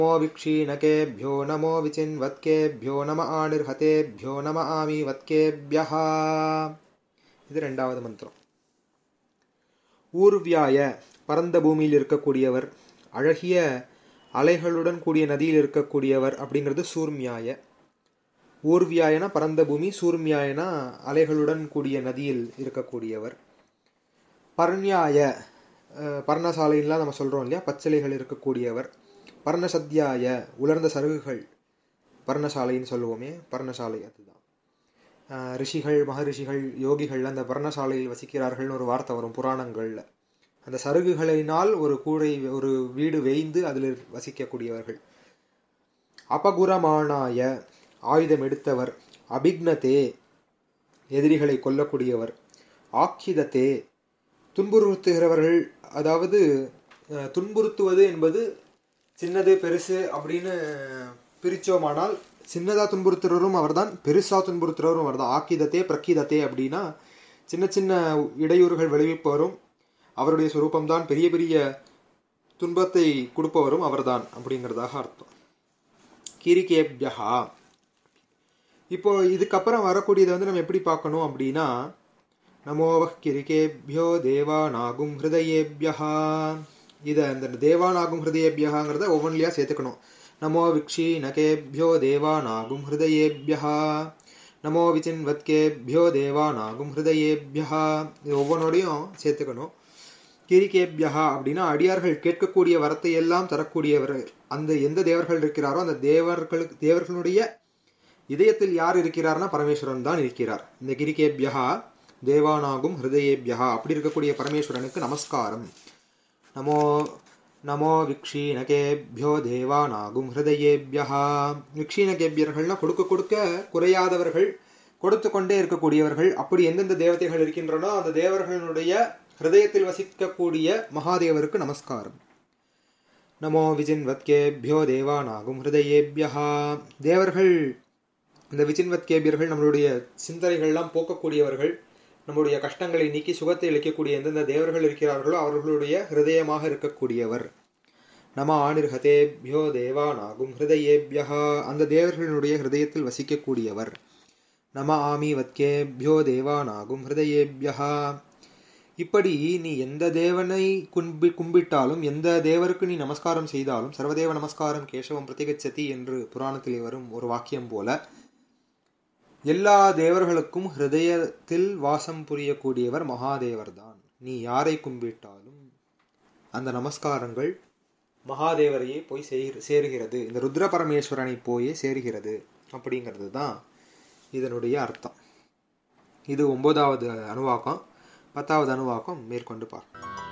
நமோ விக்ஷீனகேभ्यो நமோ விசின்வத்கேभ्यो நம ஆனிர்ஹதேभ्यो நம ஆமி வத்கேभ्यः இது ரெண்டாவது மந்திரம் ஊர்வியாய பரந்த பூமியில் இருக்கக்கூடியவர் அழகிய அலைகளுடன் கூடிய நதியில் இருக்கக்கூடியவர் அப்படிங்கிறது சூர்மியாய ஊர்வியாயனா பரந்த பூமி சூர்மியாயனா அலைகளுடன் கூடிய நதியில் இருக்கக்கூடியவர் பர்ணியாய அஹ், பர்ணசாலைன்லாம் நம்ம சொல்கிறோம் இல்லையா பச்சிலைகள் இருக்கக்கூடியவர் பர்ணசத்யாய உலர்ந்த சருகுகள் பர்ணசாலைன்னு சொல்லுவோமே பர்ணசாலை அதுதான் அஹ், ரிஷிகள் மகரிஷிகள் யோகிகள் அந்த பர்ணசாலையில் வசிக்கிறார்கள்னு ஒரு வார்த்தை வரும் புராணங்களில் அந்த சருகுகளினால் ஒரு கூடை ஒரு வீடு வேய்ந்து அதில் வசிக்கக்கூடியவர்கள் அபகுரமானாய ஆயுதம் எடுத்தவர் அபிக்னதே எதிரிகளை கொல்லக்கூடியவர் ஆக்கிதத்தே துன்புறுத்துகிறவர்கள் அதாவது அஹ், துன்புறுத்துவது என்பது சின்னது பெருசு அப்படின்னு பிரிச்சோமானால் சின்னதாக துன்புறுத்துறவரும் அவர்தான் பெருசாக துன்புறுத்துறவரும் அவர்தான் ஆக்கிதத்தே பிரக்கிதத்தே அப்படின்னா சின்ன சின்ன இடையூறுகள் விளைவிப்பவரும் அவருடைய சுரூபம்தான் பெரிய பெரிய துன்பத்தை கொடுப்பவரும் அவர்தான் அப்படிங்கிறதாக அர்த்தம் கிரிகேபியஹா இப்போ இதுக்கப்புறம் வரக்கூடியதை வந்து நம்ம எப்படி பார்க்கணும் அப்படின்னா நமோவஹ் கிரிகேபியோ தேவானாகும் ஹிருதயேபியஹா இதை அந்த தேவானாகும் ஹிருதயேபியஹாங்கிறத ஒவ்வொன்றிலையாக சேர்த்துக்கணும் நமோ விக்ஷி நகேபியோ தேவானாகும் ஹிருதயேபியஹா நமோ விசின்வத்கேபியோ தேவானாகும் ஹிருதயேபியஹா இது ஒவ்வொன்றோடையும் சேர்த்துக்கணும் கிரிகேபியஹா அப்படின்னா அடியார்கள் கேட்கக்கூடிய வரத்தை எல்லாம் தரக்கூடியவர் அந்த எந்த தேவர்கள் இருக்கிறாரோ அந்த தேவர்களுக்கு தேவர்களுடைய இதயத்தில் யார் இருக்கிறார்னா பரமேஸ்வரன் தான் இருக்கிறார் இந்த கிரிகேபியஹா தேவானாகும் ஹிருதயேபியஹா அப்படி இருக்கக்கூடிய பரமேஸ்வரனுக்கு நமஸ்காரம் நமோ நமோ விக்ஷீனகேபியோ தேவானாகும் ஹிருதயேபியஹா விக்ஷீனகேபியர்கள்னா கொடுக்க கொடுக்க குறையாதவர்கள் கொடுத்து கொண்டே இருக்கக்கூடியவர்கள் அப்படி எந்தெந்த தேவதைகள் இருக்கின்றனோ அந்த தேவர்களுடைய ஹிருதயத்தில் வசிக்கக்கூடிய மகாதேவருக்கு நமஸ்காரம் நமோ விஜின்வத்கேபியோ தேவானாகும் ஹிருதயேபியஹா தேவர்கள் இந்த விஜின்வத்கேபியர்கள் நம்மளுடைய சிந்தனைகள்லாம் போக்கக்கூடியவர்கள் நம்முடைய கஷ்டங்களை நீக்கி சுகத்தை அளிக்கக்கூடிய எந்தெந்த தேவர்கள் இருக்கிறார்களோ அவர்களுடைய ஹிருதயமாக இருக்கக்கூடியவர் நம ஆனிர்ஹதேபியோ தேவானாகும் ஹிருதயேபியஹா அந்த தேவர்களுடைய ஹிருதயத்தில் வசிக்கக்கூடியவர் நம ஆமி வத்கேபியோ தேவானாகும் ஹிருதயேபியஹா இப்படி நீ எந்த தேவனை கும்பி கும்பிட்டாலும் எந்த தேவருக்கு நீ நமஸ்காரம் செய்தாலும் சர்வதேவ நமஸ்காரம் கேசவம் பிரதிகச்சதி என்று புராணத்தில் வரும் ஒரு வாக்கியம் போல எல்லா தேவர்களுக்கும் ஹிருதயத்தில் வாசம் புரியக்கூடியவர் மகாதேவர் தான் நீ யாரை கும்பிட்டாலும் அந்த நமஸ்காரங்கள் மகாதேவரையே போய் சேர் சேருகிறது இந்த ருத்ர பரமேஸ்வரனை போயே சேருகிறது அப்படிங்கிறது தான் இதனுடைய அர்த்தம் இது ஒன்பதாவது அணுவாக்கம் பத்தாவது அணுவாக்கம் மேற்கொண்டு பார்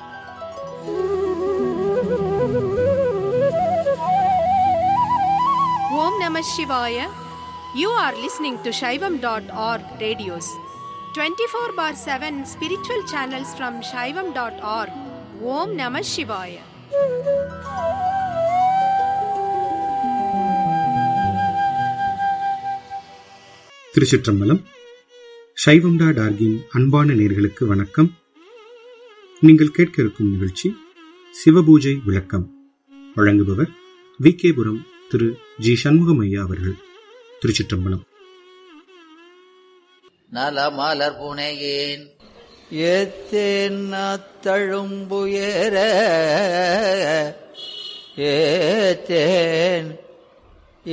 Om Namah Shivaya. You are listening to Shaivam.org radios. 24 bar 7 spiritual channels from Shaivam.org. Om Namah Shivaya. திருச்சிற்றம்பலம் சைவம்டா டார்கின் அன்பான நேர்களுக்கு வணக்கம் நீங்கள் கேட்க இருக்கும் நிகழ்ச்சி சிவபூஜை விளக்கம் வழங்குபவர் வி கேபுரம் திரு ஜி சண்முகமையா அவர்கள் திருச்சிற்றம்பலம் நலமலர் புனையேன் ஏத்தேன் தழும்புயர ஏத்தேன்